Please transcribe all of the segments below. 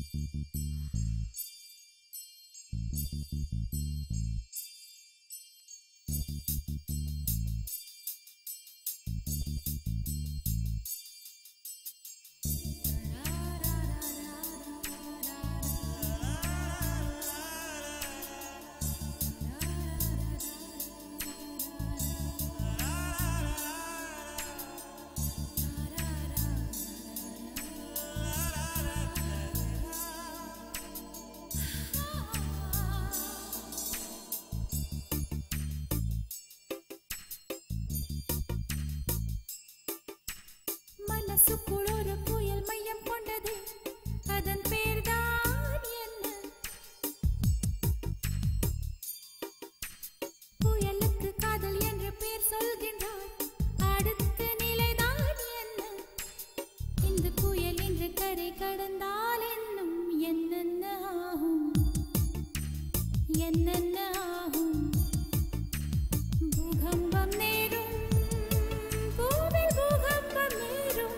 மனசுக்குள் ஒரு புயல் மையம் கொண்டது அதன் பேர்தான் என்ன புயலுக்கு காதல் என்று பேர் சொல்கின்றார் அடுத்த நிலைதான் என்ன இந்த புயல் என்று கரை கடந்தால் என்னும் என்னென்ன ஆகும் என்னென்ன ஆகும் பூகம்பம் நேரும் பூவில் பூகம்பம் நேரும்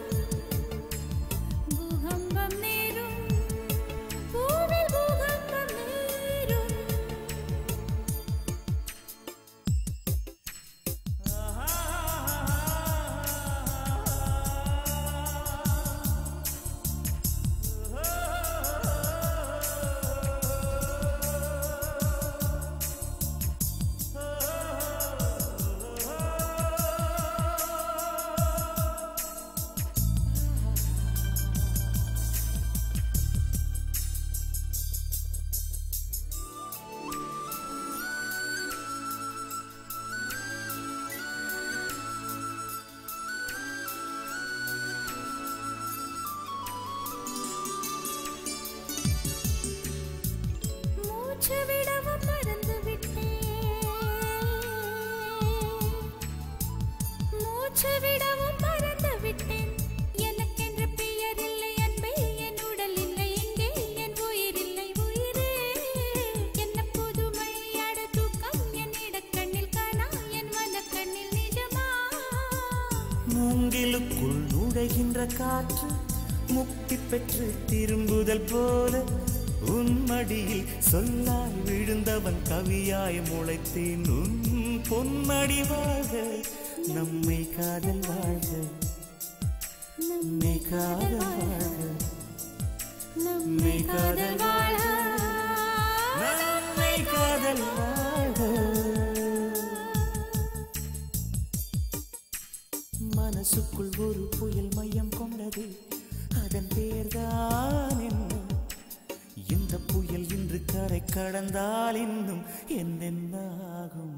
பூகம்பம் நேரும் பூவில் பூகம்பம் நேரும் மூச்சு விடவும் மறந்து விட்டேன் மூச்சு விடவும் மறந்து விட்டேன் எனக்கென்று பெயர் இல்லை அன்பே என் உடல் இல்லை எங்கே என் உயிர் இல்லை உயிரே என்ன புதுமை அட தூக்கம் என் இடக்கண்ணில் காணா என் மனக்கண்ணில் நிஜமா மூங்கிலுக்குள் நுழைகின்ற காற்று முக்தி பெற்று திரும்புதல் போல உன் மடியில் சொல்லாய் விழுந்தவன் கவியாய் முளைத்தேன் உன் பொன்மடி வாழ்க நம்மை காதல் வாழ்க நம்மை காதல் வாழ்க நம்மை காதல் வாழ நம்மை காதல் வாழ்க மனசுக்குள் ஒரு புயல் மையம் கொண்டது அதன் பேர்தான் என்ன இந்த புயல் இன்று கரை கடந்தால் இன்னும் என்னென்ன ஆகும்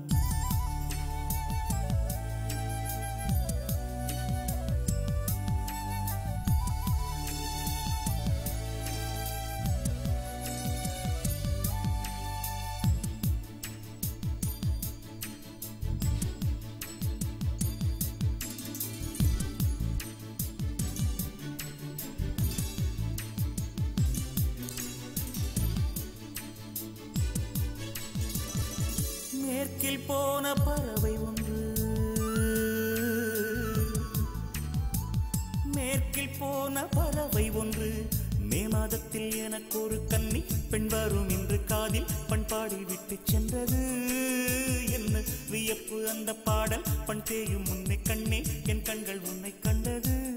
மேற்கில் போன பறவை ஒன்று மேற்கில் போன பறவை ஒன்று மே மாதத்தில் எனக்கு ஒரு கன்னி பெண் வரும் என்று காதில் பண்பாடி விட்டு சென்றது என்ன வியப்பு அந்த பாடல் பண் தேயும் உன்னை கண்ணே என் கண்கள் உன்னை கண்டது